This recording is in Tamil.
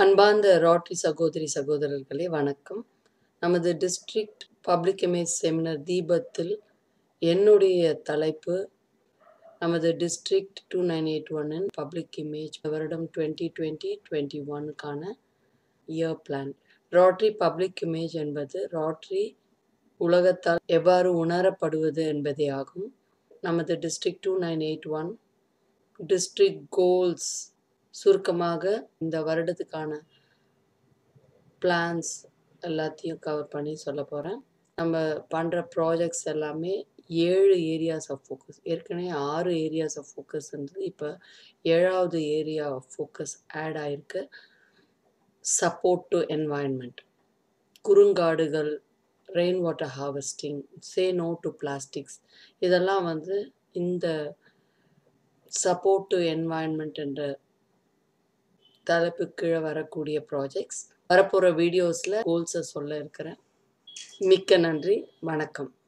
அன்பார்ந்த ராட்டரி சகோதரி சகோதரர்களே வணக்கம் நமது டிஸ்ட்ரிக்ட் பப்ளிக் இமேஜ் செமினார் தீபத்தில் என்னுடைய தலைப்பு நமது டிஸ்ட்ரிக்ட் டூ நைன் எயிட் ஒன்னின் பப்ளிக் இமேஜ் வருடம் டுவெண்ட்டி டுவெண்ட்டி டுவெண்ட்டி ஒனுக்கான year plan Rotary public image என்பது ராட்ரி உலகத்தால் எவ்வாறு உணரப்படுவது என்பதே ஆகும் நமது district two nine eight one district goals சுருக்கமாக இந்த வருடத்துக்கான பிளான்ஸ் எல்லாத்தையும் கவர் பண்ணி சொல்ல போகிறேன் நம்ம பண்ணுற ப்ராஜெக்ட்ஸ் எல்லாமே ஏழு ஏரியாஸ் ஆஃப் ஃபோக்கஸ் ஏற்கனவே ஆறு ஏரியாஸ் ஆஃப் ஃபோக்கஸ் இருந்தது இப்போ ஏழாவது ஏரியா ஆஃப் ஃபோக்கஸ் ஆட் ஆயிருக்கு சப்போர்ட் டு என்வாயன்மெண்ட் குறுங்காடுகள் rain water harvesting say no to plastics இதெல்லாம் வந்து இந்த சப்போர்ட் டு என்வாயன்மெண்ட் என்ற தலைப்பு கீழே வரக்கூடிய ப்ராஜெக்ட்ஸ் வரப்போகிற வீடியோஸில் கோல்ஸை சொல்ல இருக்கிறேன் மிக்க நன்றி வணக்கம்